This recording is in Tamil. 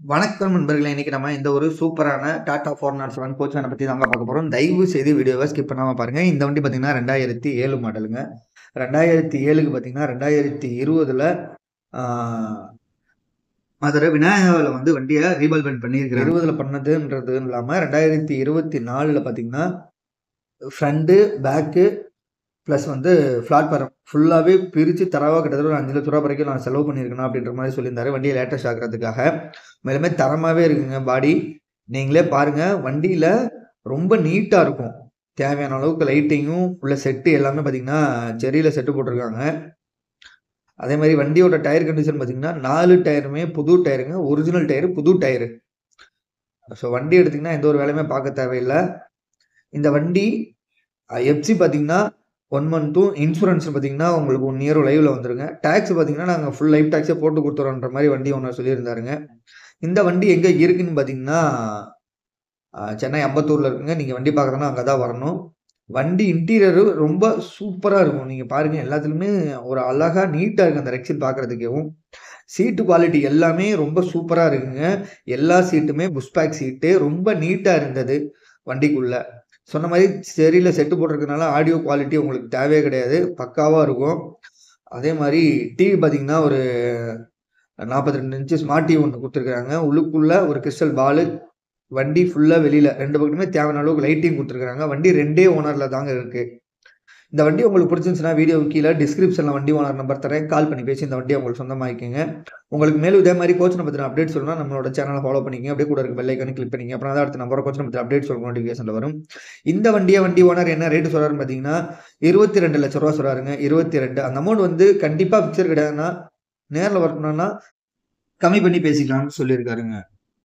வணக்கம் நண்பர்களே இன்னைக்கு நம்ம இந்த ஒரு சூப்பரான Tata four not seven coach வேனை பற்றி தாங்க பார்க்க போகிறோம் தயவு செய்து வீடியோவை ஸ்கிப் பண்ணாமல் பாருங்கள் இந்த வண்டி பார்த்தீங்கன்னா ரெண்டாயிரத்தி ஏழு மாடலுங்க ரெண்டாயிரத்தி ஏழுக்கு பார்த்தீங்கன்னா ரெண்டாயிரத்தி இருபதில் மதுரை விநாயகாவில் வந்து வண்டியை ரீபால்மெண்ட் பண்ணியிருக்கிறேன் இருபதில் பண்ணதுன்றது இல்லாமல் ரெண்டாயிரத்தி இருபத்தி நாலில் பார்த்தீங்கன்னா ஃப்ரண்ட்டு பேக்கு ப்ளஸ் வந்து பிளாட்ஃபார்ம் ஃபுல்லாகவே பிரித்து தரவாக கிட்டத்தட்ட ஒரு அஞ்சு லட்ச ரூபா வரைக்கும் நான் செலவு பண்ணியிருக்கேன் அப்படின்ற மாதிரி சொல்லியிருந்தாரு வண்டியை லேட்டஸ்ட் ஆகிறதுக்காக மேலுமே தரமாகவே இருக்குங்க பாடி நீங்களே பாருங்கள் வண்டியில் ரொம்ப நீட்டாக இருக்கும் தேவையான அளவுக்கு லைட்டிங்கும் உள்ள செட்டு எல்லாமே பார்த்தீங்கன்னா செரியில் செட்டு போட்டிருக்காங்க அதே மாதிரி வண்டியோட டயர் கண்டிஷன் பார்த்தீங்கன்னா நாலு டயருமே புது டயருங்க ஒரிஜினல் டயரு புது டயரு ஸோ வண்டி எடுத்திங்கன்னா எந்த ஒரு வேலையுமே பார்க்க தேவையில்லை இந்த வண்டி எஃப்சி பார்த்தீங்கன்னா ஒன் மந்த்தும் இன்சூரன்ஸ் பார்த்தீங்கன்னா உங்களுக்கு ஒன் இயர் லைவில் வந்துருங்க டேக்ஸ் பார்த்தீங்கன்னா நாங்கள் ஃபுல் லைஃப் டேக்ஸே போட்டு கொடுத்துறோன்ற மாதிரி வண்டி ஒன்று சொல்லியிருந்தாருங்க இந்த வண்டி எங்கே இருக்குன்னு பார்த்தீங்கன்னா சென்னை அம்பத்தூரில் இருக்குங்க நீங்கள் வண்டி பார்க்குறதுனா அங்கே தான் வரணும் வண்டி இன்டீரியரு ரொம்ப சூப்பராக இருக்கும் நீங்கள் பாருங்கள் எல்லாத்துலேயுமே ஒரு அழகாக நீட்டாக இருக்குது அந்த ரெக்ஸில் பார்க்குறதுக்கேவும் சீட்டு குவாலிட்டி எல்லாமே ரொம்ப சூப்பராக இருக்குங்க எல்லா சீட்டுமே புஷ்பேக் சீட்டு ரொம்ப நீட்டாக இருந்தது வண்டிக்குள்ளே சொன்ன மாதிரி சரியில் செட்டு போட்டிருக்கனால ஆடியோ குவாலிட்டி உங்களுக்கு தேவையே கிடையாது பக்காவாக இருக்கும் அதே மாதிரி டிவி பார்த்தீங்கன்னா ஒரு நாற்பத்தி ரெண்டு இன்ச்சு ஸ்மார்ட் டிவி ஒன்று கொடுத்துருக்குறாங்க உள்ளுக்குள்ளே ஒரு கிறிஸ்டல் பாலு வண்டி ஃபுல்லாக வெளியில் ரெண்டு பக்கமே தேவையான அளவுக்கு லைட்டிங் கொடுத்துருக்குறாங்க வண்டி ரெண்டே ஓனரில் தாங்க இருக்குது இந்த வண்டி உங்களுக்கு பிடிச்சிருந்துச்சுன்னா வீடியோ கீழே டிஸ்கிரிப்ஷனில் வண்டி ஓனர் நம்பர் தரேன் கால் பண்ணி பேசி இந்த வண்டியை உங்களுக்கு சொந்தமாக்கிங்க உங்களுக்கு மேலும் இதே மாதிரி கோச் பற்றின அப்டேட் சொல்லணும் நம்மளோட சேனலை ஃபாலோ பண்ணிங்க அப்படியே கூட இருக்க பெல்லைக்கானு கிளிக் பண்ணிங்க அப்புறம் தான் அடுத்த நம்பர் கோச் பற்றி அப்டேட் சொல்ல நோட்டிஃபிகேஷனில் வரும் இந்த வண்டியை வண்டி ஓனர் என்ன ரேட்டு சொல்கிறாருன்னு பார்த்தீங்கன்னா இருபத்தி ரெண்டு லட்ச ரூபா சொல்கிறாருங்க இருபத்தி ரெண்டு அந்த அமௌண்ட் வந்து கண்டிப்பாக பிக்சர் கிடையாதுன்னா நேரில் வரணும்னா கம்மி பண்ணி பேசிக்கலாம்னு சொல்லியிருக்காருங்க